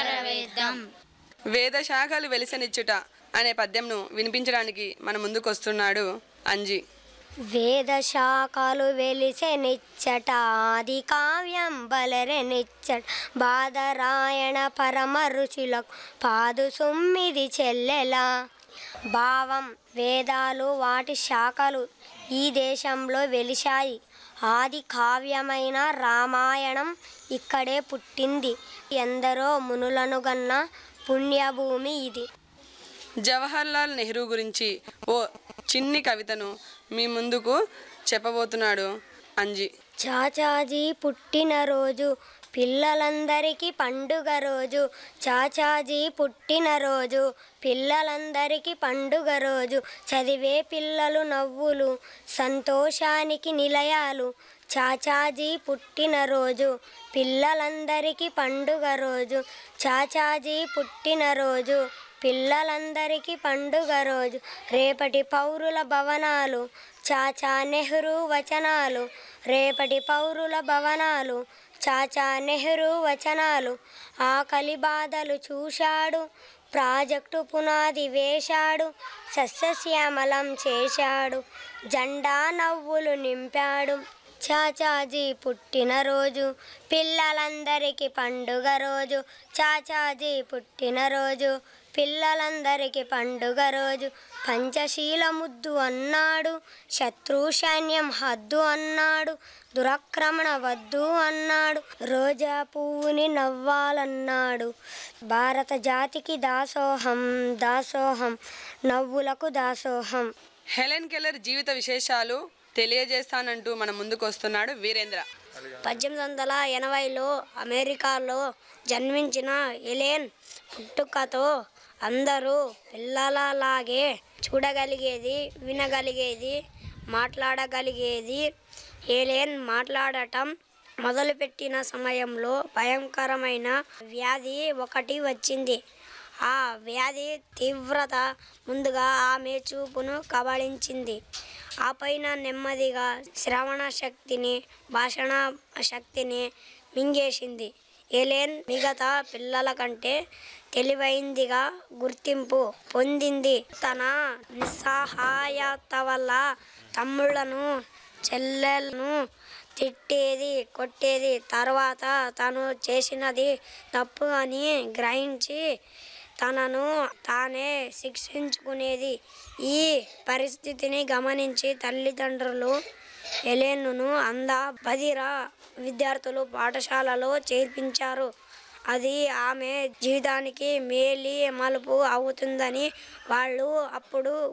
పారవేద్దాం వేద శాఖలు వెలిసనిచ్చుట అనే పద్యంను వినిపించడానికి మన ముందుకొస్తున్నాడు అంజి వేద శాఖలు వెలిసెనిచ్చట ఆది కావ్యం బలరెనిచ్చట బాదరాయణ పరమ రుచులకు పాదు సుమ్మిది చెల్లెలా భావం వేదాలు వాటి శాఖలు ఈ దేశంలో వెలిశాయి ఆది కావ్యమైన రామాయణం ఇక్కడే పుట్టింది ఎందరో మునులను గన్న పుణ్యభూమి ఇది జవహర్లాల్ నెహ్రూ గురించి ఓ చిన్ని కవితను మీ ముందుకు చెప్పబోతున్నాడు అంజి చాచాజీ పుట్టినరోజు పిల్లలందరికీ పండుగ రోజు చాచాజీ పుట్టినరోజు పిల్లలందరికీ పండుగ రోజు చదివే పిల్లలు నవ్వులు సంతోషానికి నిలయాలు చాచాజీ పుట్టినరోజు పిల్లలందరికీ పండుగ రోజు చాచాజీ పుట్టినరోజు పిల్లలందరికీ పండుగ రోజు రేపటి పౌరుల భవనాలు చాచా నెహ్రూ వచనాలు రేపటి పౌరుల భవనాలు చాచా నెహ్రూ వచనాలు ఆకలి బాధలు చూశాడు ప్రాజెక్టు పునాది వేశాడు సస్యశ్యామలం చేశాడు జెండా నవ్వులు నింపాడు చాచాజీ పుట్టినరోజు పిల్లలందరికీ పండుగ రోజు చాచాజీ పుట్టినరోజు పిల్లలందరికీ పండుగ రోజు పంచశీల ముద్దు అన్నాడు శత్రు సైన్యం హద్దు అన్నాడు దురక్రమణ వద్దు అన్నాడు రోజా పువ్వుని నవ్వాలన్నాడు భారత జాతికి దాసోహం దాసోహం నవ్వులకు దాసోహం హెలెన్ కెల్లర్ జీవిత విశేషాలు తెలియజేస్తానంటూ మన ముందుకు వస్తున్నాడు వీరేంద్ర పద్దెనిమిది వందల ఎనభైలో అమెరికాలో జన్మించిన ఎలేన్ పుట్టుకతో అందరూ పిల్లలలాగే చూడగలిగేది వినగలిగేది మాట్లాడగలిగేది ఏలేన్ మాట్లాడటం మొదలుపెట్టిన సమయంలో భయంకరమైన వ్యాధి ఒకటి వచ్చింది ఆ వ్యాధి తీవ్రత ముందుగా ఆమె చూపును కబళించింది ఆ పైన నెమ్మదిగా శ్రవణ శక్తిని భాషణ శక్తిని మింగేసింది ఎలేన్ మిగతా పిల్లల కంటే తెలివైందిగా గుర్తింపు పొందింది తన నిస్సహాయత వల్ల తమ్ముళ్లను చెల్లెలను తిట్టేది కొట్టేది తర్వాత తను చేసినది తప్పు అని గ్రహించి తనను తానే శిక్షించుకునేది ఈ పరిస్థితిని గమనించి తల్లిదండ్రులు ఎలెన్ను అంద బదిర విద్యార్థులు పాఠశాలలో చేర్పించారు అది ఆమె జీవితానికి మేలి మలుపు అవుతుందని వాళ్ళు అప్పుడు